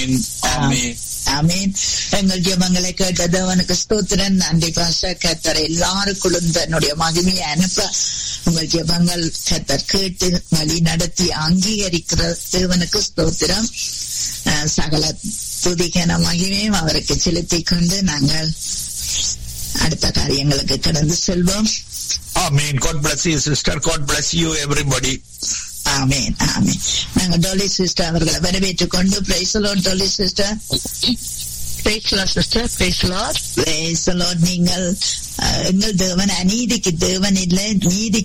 ஆமென் ஆமீன் எங்கள் ஜெபங்களை கேட்ட தேவனுக்கு ஸ்தோத்திரன் நன்றி பாச கத்தர் எல்லாருக்குள்ளும் தன்னுடைய மகிமையை அனுப்ப உங்கள் ஜெபங்கள் கத்தர் கேட்டு வழி நடத்தி அங்கீகரிக்கிற தேவனுக்கு ஸ்தோத்திரம் அஹ், சகல துதிக்கன மகிமையும் அவருக்கு செலுத்திக் கொண்டு நாங்கள் அடுத்த காரியங்களுக்கு கடந்து செல்வோம் Amen. God bless you, sister. God bless you, everybody. ஆமேன் ஆமேன் நாங்க டோலி சிஸ்டர் அவர்களை வரவேற்றுக் கொண்டு பிரைசலோட் டோலி சிஸ்டர் பேசலாம் சிஸ்டர் பேசலாம் பிரைசலோட் நீங்கள் அஹ், எங்கள் தேவன் அநீதிக்கு தேவன் இல்லை நீதி